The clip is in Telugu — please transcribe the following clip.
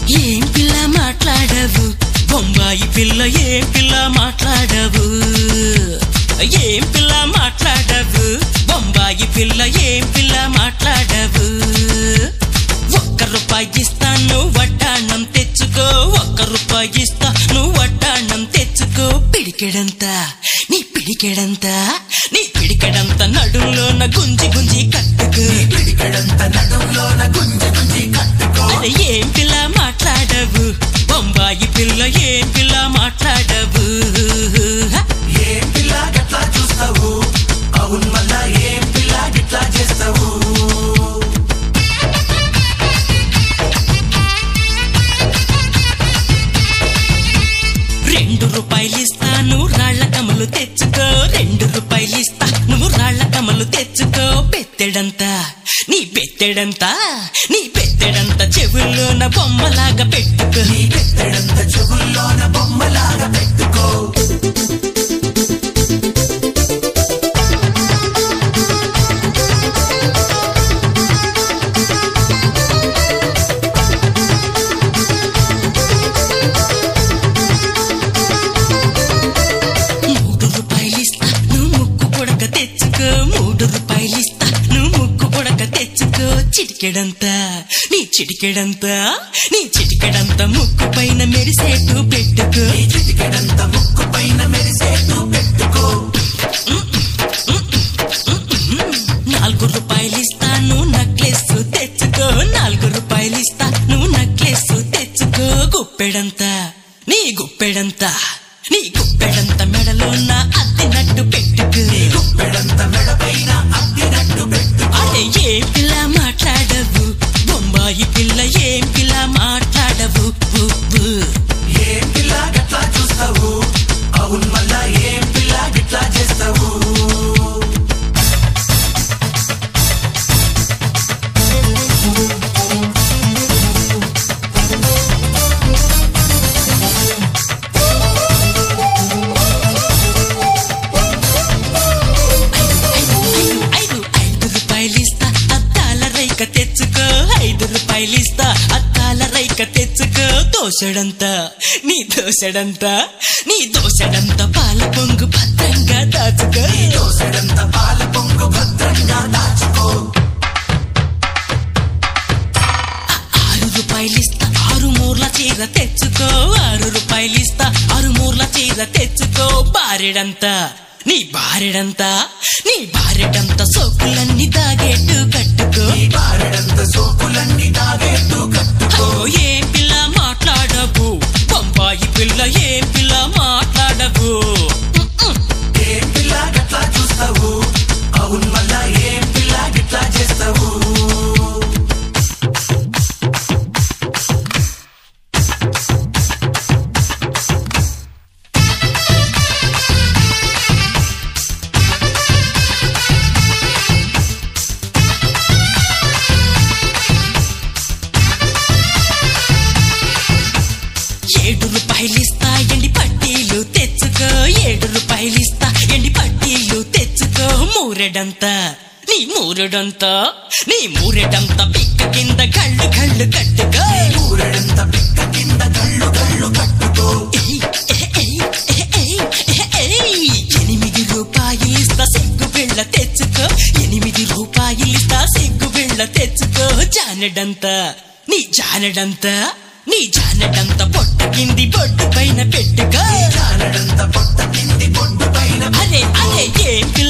ఏం పిల్ల మాట్లాడవు బొంబాయి పిల్ల ఏం పిల్ల మాట్లాడవు ఏం పిల్ల మాట్లాడవు బొంబాయి పిల్ల ఏం పిల్ల మాట్లాడవు ఒక్క రూపాయి ఇస్తాను వడ్డాణం తెచ్చుకో ఒక్క రూపాయి ఇస్తా నువ్వు వడ్డాణం తెచ్చుకో పిడికెడంతా నీ పిడికెడంతా నీ పిడికెడంత నడుంలోన గుంజి గుంజి కట్టుకో పిడికెడంత నడుంలోన గుంజి గుంజి కట్టుకో అరే ఏం పిల్ల మాట్లాడవు బొంబాయి పిల్ల ఏం పిల్ల మాట్లాడవు ఏం పిల్ల గట్లా చూస్తావు అవును మళ్ళా ఏం పిల్ల గిట్లా చేస్తావు రెండు రూపాయలు ఇస్తాను రాళ్ల కమలు తెచ్చుకో రెండు రూపాయలు ఇస్తా నువ్వు రాళ్ల కమలు తెచ్చుకో పెట్టెడంతా నీ పెట్టెడంతా నీ పెట్టెడంతా చెవుల్లోన బొమ్మలాగా పెట్టుకో నీ పెట్టెడంత చెవుల్లోన బొమ్మలాగా పెట్టుకో మూడు రూపాయలు ఇస్తా నువ్వు ముక్కు పొడక తెచ్చుకో మూడు రూపాయలు ఇస్తా నువ్వు ముక్కు పొడక తెచ్చుకో చిటికెడంతా నీ చిటికెడంతా నీ చిటికెడంతా ముక్కు పైన మెరిసేటు పెట్టుకో నీ చిటికెడంత ముక్కు పైన మెరిసేట్టు పెట్టుకో నాలుగు రూపాయలు ఇస్తాను నక్లెస్ తెచ్చుకో నాలుగు రూపాయలు ఇస్తా నువ్వు నక్లెస్ తెచ్చుకో గుప్పెడంతా నీ గుప్పెడంతా నీ గుప్పెడంత మెడలోన అద్దినట్టు పెట్టుకో నీ గుప్పెడంత మెడ పైన అద్దినట్టు పెట్టుకో అరే ఏం పిల్ల మాట్లాడవు బొంబాయి పిల్ల ఏం పిల్ల మాట్లాడవు ఊ, ఊ. ఏం పిల్ల గట్లా చూస్తావు అవును మళ్ళా ఏం పిల్ల గిట్లా చేస్తావు ఐదు ఐదు ఐదు రూపాయలు ఇస్తా అద్దాల రైక తెచ్చుకో ఐదు రూపాయలు ఇస్తా అద్దాల రైక తెచ్చుకో దోసెడంతా నీ దోసెడంతా నీ దోసెడంతా పాల పొంగు భద్రంగా దాచుకో నీ దోసెడంత పాల పొంగు భద్రంగా దాచుకో ఆరు రూపాయలు ఇస్తా ఆరు మూర్ల చీర తెచ్చుకో ఆరు రూపాయలు ఇస్తా ఆరు మూర్ల చీర తెచ్చుకో బారెడంతా నీ బారెడంతా నీ బారెడంతా సోకులన్నీ దాగేట్టు కట్టుకో నీ బారెడంత సోకులన్నీ తాగేట్టు కట్టుకో అయ్యో ఏం పిల్ల మాట్లాడవు బొంబాయి పిల్ల ఏం పిల్ల మాట్లాడవు ఏం పిల్ల గట్లా చూస్తావు అవును మళ్ళా ఏం పిల్ల గిట్లా చేస్తావు ఏడు రూపాయలు ఇస్తా ఎండి పట్టీలు తెచ్చుకో ఏడు రూపాయలు ఇస్తా ఎండి పట్టీలు తెచ్చుకో మూరెడంతా నీ మూరెడంతా నీ మూరెడంతా పిక్క కింద కళ్ళు కళ్ళు కట్టుకో ఊరెడంత పిక్క కింద కళ్ళు కళ్ళు కట్టుకో ఏయ్, ఏయ్, ఏయ్, ఏయ్, ఏయ్. ఎనిమిది రూపాయలు ఇస్తా సిగ్గు బిళ్ళ తెచ్చుకో ఎనిమిది రూపాయలు ఇస్తా సిగ్గు బిళ్ళ తెచ్చుకో జానెడంతా నీ జానెడంతా నీ జానెడంతా పొట్ట కింది బొడ్డు పైన పెట్టుకో జానడంత పొట్ట కింది పొట్టు పైన అరే అరే ఏం పిల్ల